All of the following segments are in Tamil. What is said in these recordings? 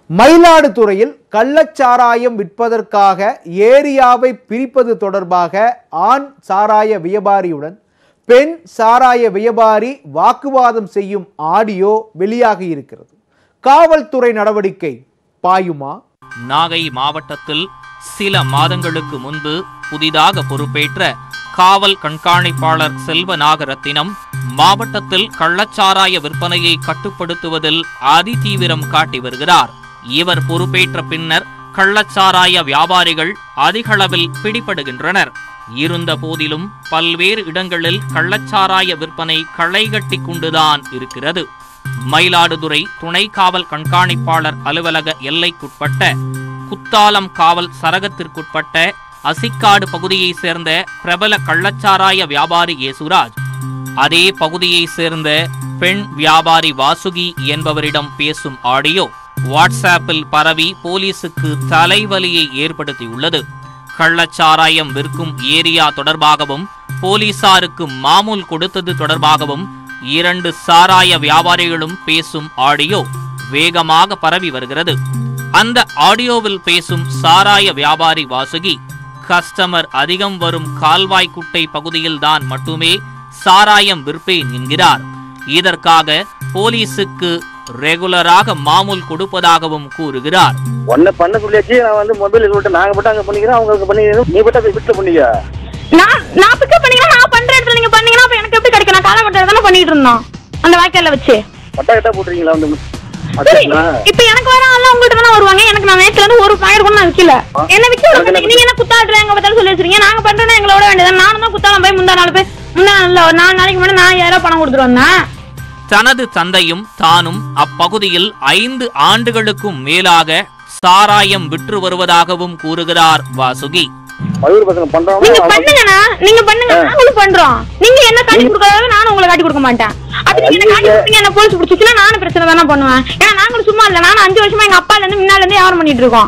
மயிலாடுதுறையில் கள்ளச்சாராயம் விற்பதற்காக ஏரியாவை பிரிப்பது தொடர்பாக ஆண் சாராய வியாபாரியுடன் பெண் சாராய வியாபாரி வாக்குவாதம் செய்யும் ஆடியோ வெளியாகி இருக்கிறது காவல்துறை நடவடிக்கை பாயுமா நாகை மாவட்டத்தில் சில மாதங்களுக்கு முன்பு புதிதாக பொறுப்பேற்ற காவல் கண்காணிப்பாளர் செல்வ நாகரத்தினம் மாவட்டத்தில் கள்ளச்சாராய விற்பனையை கட்டுப்படுத்துவதில் அதிதீவிரம் காட்டி வருகிறார் இவர் பொறுப்பேற்ற பின்னர் கள்ளச்சாராய வியாபாரிகள் அதிகளவில் பிடிபடுகின்றனர் இருந்த போதிலும் பல்வேறு இடங்களில் கள்ளச்சாராய விற்பனை களைகட்டி கொண்டுதான் இருக்கிறது மயிலாடுதுறை துணை காவல் கண்காணிப்பாளர் அலுவலக எல்லைக்குட்பட்ட குத்தாலம் காவல் சரகத்திற்குட்பட்ட அசிக்காடு பகுதியைச் சேர்ந்த பிரபல கள்ளச்சாராய வியாபாரி யேசுராஜ் அதே பகுதியைச் சேர்ந்த பெண் வியாபாரி வாசுகி என்பவரிடம் பேசும் ஆடியோ வாட்ஸ்ஆப்பில் பரவி போலீசுக்கு தலைவலியை ஏற்படுத்தியுள்ளது கள்ளச்சாராயம் விற்கும் ஏரியா தொடர்பாகவும் போலீசாருக்கு மாமூல் கொடுத்தது தொடர்பாகவும் இரண்டு சாராய வியாபாரிகளும் பேசும் ஆடியோ வேகமாக பரவி வருகிறது அந்த ஆடியோவில் பேசும் சாராய வியாபாரி வாசுகி கஸ்டமர் அதிகம் வரும் கால்வாய்க்குட்டை பகுதியில்தான் மட்டுமே சாராயம் விற்பேன் என்கிறார் இதற்காக போலீசுக்கு ரெகுலராக மாமூல் கொடுப்பதாகவும் கூறுகிறார் ஒன்னு பண்ண சொல்லியாச்சு நான் வந்து மொபைல் சொல்லிட்டு நாங்க மட்டும் அங்க பண்ணிக்கிறோம் அவங்களுக்கு பண்ணிக்கிறோம் நீ மட்டும் போய் வீட்டுல பண்ணிக்க நான் நான் பிக்கப் பண்ணிக்கிறேன் நான் பண்ற இடத்துல நீங்க பண்ணீங்கன்னா அப்ப எனக்கு எப்படி கிடைக்கும் நான் காலமட்டை தானே பண்ணிட்டு இருந்தோம் அந்த வாய்க்கால வச்சு பட்டா கிட்டா போட்டுறீங்களா வந்து சரி, அதான் இப்ப எனக்கு வர ஆள்லாம் உங்கள்ட்ட தானே வருவாங்க எனக்கு நான் நேத்துல இருந்து ஒரு பாக்கெட் கூட நான் விக்கல என்ன விக்க விட மாட்டீங்க நீங்க என்ன குத்தாடுறாங்க பார்த்தாலும் சொல்லி வச்சிருக்கீங்க நாங்க பண்றோம்னா எங்களோட வேண்டியது நானும் தான் குத்தாலம் போய் முந்தா நாள் போய் முந்தா நாள்ல ஒரு நாலு நாளைக்கு முன்னாடி நான் யாரோ பணம் கொடுத்துட்டு வந்தேன் தனது தந்தையும் தானும் அப்பகுதியில் ஐந்து ஆண்டுகளுக்கும் மேலாக சாராயம் விற்று வருவதாகவும் கூறுகிறார் வாசுகி மயூர் பசங்க பண்றவங்க நீங்க அவங்க- பண்ணுங்கண்ணா நீங்க பண்ணுங்க நாங்களும் பண்றோம் நீங்க என்ன காட்டி கொடுக்கறத நானும் உங்களை காட்டி கொடுக்க மாட்டேன் அப்படி நீங்க என்ன காட்டி கொடுத்தீங்க என்ன போலீஸ் பிடிச்சிச்சுன்னா நானும் பிரச்சனை தானே பண்ணுவேன் ஏன்னா நாங்களும் சும்மா இல்ல நானும் அஞ்சு வருஷமா எங்க அப்பால இருந்து முன்னால இருந்து வியாபாரம் பண்ணிட்டு இருக்கோம்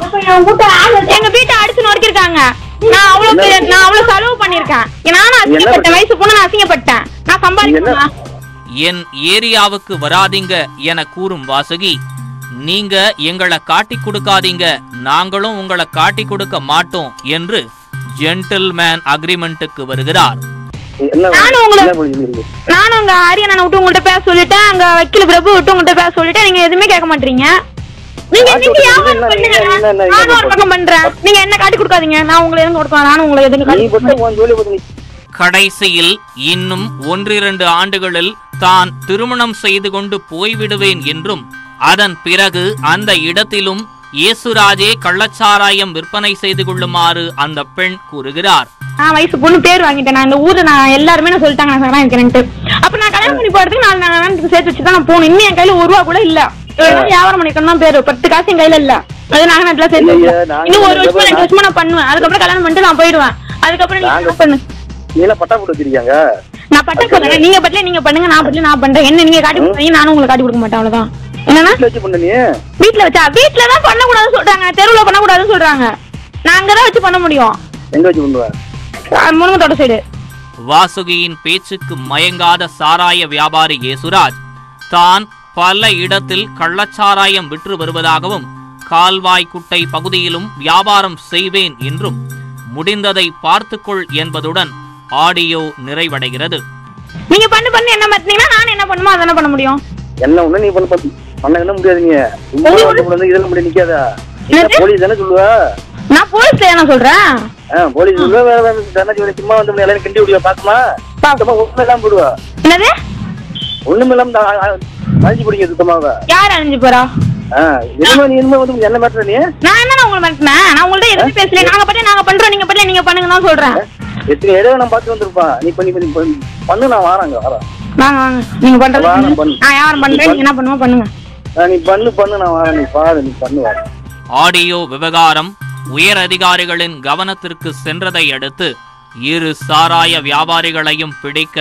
எங்க வீட்டை அடிச்சு நொறுக்கிருக்காங்க நான் அவ்வளவு பெரிய- நான் அவ்வளவு செலவு பண்ணிருக்கேன் நானும் அசிங்கப்பட்டேன் வயசு பொண்ணு நான் அசிங்கப்பட்டேன் நான் சம்பாதிக்கணும் என் ஏரியாவுக்கு வராதீங்க என கூறும் வாசுகி நீங்க எங்களை காட்டிக் கொடுக்காதீங்க நாங்களும் உங்களை காட்டிக் கொடுக்க மாட்டோம் என்று ஜென்டில்மேன் அக்ரிமெண்ட்டுக்கு வருகிறார் என்ன நானும் உங்களை- என்ன பண்ணிக்கிறீங்க நானும் உங்க ஆரியனை விட்டு உங்கள்ட்ட பேச சொல்லிட்டேன் அங்க வக்கீல் பிரபு விட்டு உங்கள்ட்ட பேச சொல்லிட்டேன் நீங்க எதுவுமே கேட்க மாட்டீங்க நீங்க காட்டி நீங்க வியாபாரம் கொடுத்தீங்கன்னா பண்ணுங்க என்ன- என்ன- என்ன- நானும் ஒரு பக்கம் பண்றேன் நீங்க என்ன காட்டி கொடுக்காதீங்க நான் உங்களை எதுவும் கொடுப்பேன் நானும் உங்களை எதுவும் நீ காட்டி கொடுக்க மட்டும் உன் ஜோலி பார்த்து நீ கடைசியில் இன்னும் ஒன்றிரண்டு ஆண்டுகளில் தான் திருமணம் செய்து கொண்டு போய்விடுவேன் என்றும் அதன் பிறகு அந்த இடத்திலும் இயேசுராஜே கள்ளச்சாராயம் விற்பனை செய்து கொள்ளுமாறு அந்த பெண் கூறுகிறார் நான் வயசு பொண்ணு பேர் வாங்கிட்டேன் நான் இந்த ஊர்ல நான் எல்லாருமே நான் சொல்லிட்டாங்க நான் சரணா இருக்கிறேன்ட்டு அப்ப நான் கல்யாணம் பண்ணி போறதுக்கு நாலு நாள் சேர்த்து வச்சு தான் நான் போகணும் இன்னும் என் கையில ஒரு ரூபா கூட இல்ல ஏதோ வியாபாரம் பண்ணிக்கணும் தான் பேரு பத்து காசு என் கையில இல்ல அது நாங்க நாட்டுல சேர்த்து இல்லையே, வச்சேன். நாங்க இன்னும் ஒரு வந்து வருஷமா ரெண்டு வருஷமா நான் பண்ணுவேன் அதுக்கப்புறம் கல்யாணம் பண்ணிட்டு நான் போயிடுவேன் அதுக்கப்புறம் நீங்க நாங்க- என்ன பண்ணு நீ எல்லாம் பட்டா போட்டு வச்சிருக்காங்க நான் பட்டம் சொல்றேன் நீங்க பட்டல நீங்க பண்ணுங்க நான் பட்டல நான் பண்றேன் என்ன நீங்க காட்டி கொடுத்தீங்க நானும் உங்களுக்கு காட்டி கொடுக்க மாட்டேன் அவ்வளவுதான் என்னன்னா வீட்டுல வச்சு பண்ண நீ வீட்ல வச்சா வீட்ல தான் பண்ணக்கூடாதுன்னு சொல்றாங்க தெருவுல பண்ணக்கூடாதுன்னு சொல்றாங்க நான் அங்கதான் வச்சு பண்ண முடியும் எங்க வச்சு பண்ணுவ முருங்கத்தோட சைடு வாசுகியின் பேச்சுக்கு மயங்காத சாராய வியாபாரி யேசுராஜ் தான் பல இடத்தில் கள்ளச்சாராயம் விற்று வருவதாகவும் கால்வாய் குட்டை பகுதியிலும் வியாபாரம் செய்வேன் என்றும் முடிந்ததை பார்த்துக்கொள் என்பதுடன் ஆடியோ நிறைவடைகிறது நீங்க பண்ணு பண்ணு என்ன மாத்தீங்கன்னா நான் என்ன பண்ணுமோ அதை பண்ண முடியும் என்ன ஒண்ணு நீ பண்ண பண்ண பண்ண என்ன முடியாது நீ சும்மா வந்து கொண்டு வந்து இதெல்லாம் முடிய நிக்காதா என்னது? போலீஸ் தானே சொல்லுவ நான் போலீஸ்ல என்ன சொல்றேன் ஆ, போலீஸ் சொல்லுவ வேற வேற தானே சொல்லி சும்மா வந்து இப்படி எல்லாரும் கிண்டி விடுவா பாக்குமா சுத்தமா ஒண்ணுமே இல்லாம போடுவா என்னது ஒண்ணுமே இல்லாம தான், ஆ, ஆ, அழிஞ்சு பிடிக்க சுத்தமாவ யார் அழிஞ்சு போறா ஆ, இனிமே நீ இனிமே வந்து என்ன மாட்டுற நீ நான் என்ன உங்களை மாட்டினேன் நான் உங்கள்ட்ட எதுவும் பேசல நாங்க பட்டு நாங்க பண்றோம் நீங்க பட்டு நீங்க பண்ணுங்க தான் சொல்றேன் எத்தனை இடையில நான் பார்த்து வந்திருப்பான் நீ பண்ணி பண்ணி பண்ணி பண்ணு நான் வாராங்க வரேன் வாங்க வாங்க நீங்க பண்றது வா, நான் பண்ணுங்க. பண்ணு. நான் வியாபாரம் பண்றேன் நீங்க என்ன பண்ணுமோ பண்ணுங்க ஆ, நீ பண்ணு பண்ணு நான் வரேன் நீ பாரு நீ பண்ணு வரேன் ஆடியோ விவகாரம் உயர் அதிகாரிகளின் கவனத்திற்கு சென்றதை அடுத்து இரு சாராய வியாபாரிகளையும் பிடிக்க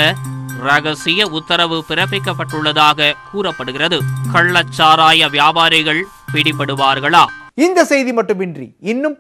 ரகசிய உத்தரவு பிறப்பிக்கப்பட்டுள்ளதாக கூறப்படுகிறது கள்ளச்சாராய வியாபாரிகள் பிடிபடுவார்களா இந்த செய்தி மட்டுமின்றி இன்னும்